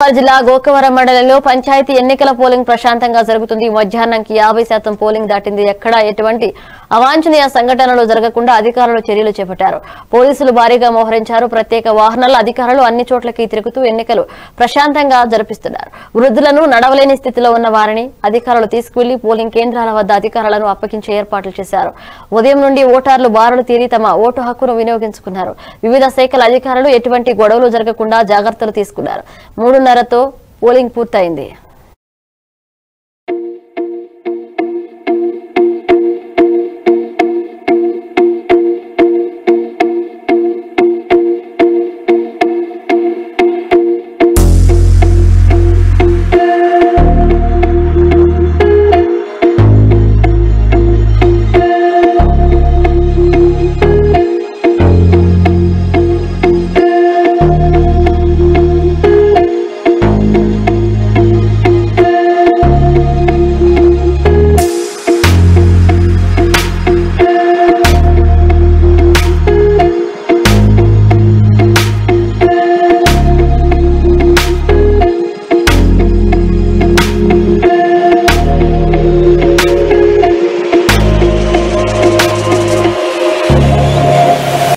నిజామాబాద్ జిల్లా గోకవరం మండలంలో పంచాయతీ ఎన్నికల పోలింగ్ ప్రశాంతంగా జరుగుతుంది మధ్యాహ్నానికి యాభై శాతం పోలింగ్ దాటింది ఎక్కడా ఎటువంటి అవాంఛనీయ సంఘటనలు జరగకుండా అధికారులు చర్యలు చేపట్టారు పోలీసులు భారీగా మోహరించారు ప్రత్యేక వాహనాల అధికారులు అన్ని చోట్లకి తిరుగుతూ ఎన్నికలు ప్రశాంతంగా జరిపిస్తున్నారు వృద్ధులను నడవలేని స్థితిలో ఉన్న వారిని అధికారులు తీసుకువెళ్లి పోలింగ్ కేంద్రాల వద్ద అధికారులను అప్పగించే ఏర్పాట్లు చేశారు ఉదయం నుండి ఓటర్లు బారులు తీరి తమ ఓటు హక్కును వినియోగించుకున్నారు వివిధ శాఖల అధికారులు ఎటువంటి గొడవలు జరగకుండా జాగ్రత్తలు తీసుకున్నారు మూడున్నరతో పోలింగ్ పూర్తయింది